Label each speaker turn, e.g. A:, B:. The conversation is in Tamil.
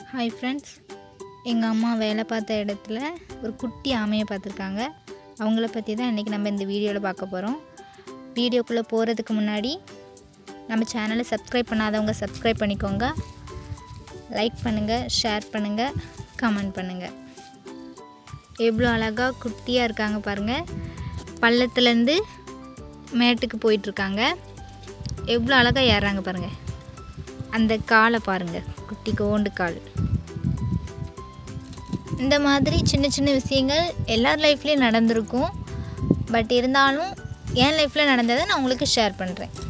A: ஹாய் ஃப்ரெண்ட்ஸ் எங்கள் அம்மா வேலை பார்த்த இடத்துல ஒரு குட்டி ஆமையை பார்த்துருக்காங்க அவங்கள பற்றி தான் இன்றைக்கி நம்ம இந்த வீடியோவில் பார்க்க போகிறோம் வீடியோக்குள்ளே போகிறதுக்கு முன்னாடி நம்ம சேனலை சப்ஸ்கிரைப் பண்ணாதவங்க சப்ஸ்கிரைப் பண்ணிக்கோங்க லைக் பண்ணுங்கள் ஷேர் பண்ணுங்கள் கமெண்ட் பண்ணுங்கள் எவ்வளோ அழகாக குட்டியாக இருக்காங்க பாருங்கள் பள்ளத்துலேருந்து மேட்டுக்கு போயிட்டுருக்காங்க எவ்வளோ அழகாக ஏறுறாங்க பாருங்கள் அந்த காலை பாருங்கள் குட்டி கோண்டு கால் இந்த மாதிரி சின்ன சின்ன விஷயங்கள் எல்லார் லைஃப்லேயும் நடந்திருக்கும் பட் இருந்தாலும் என் லைஃப்பில் நடந்ததை நான் உங்களுக்கு ஷேர் பண்ணுறேன்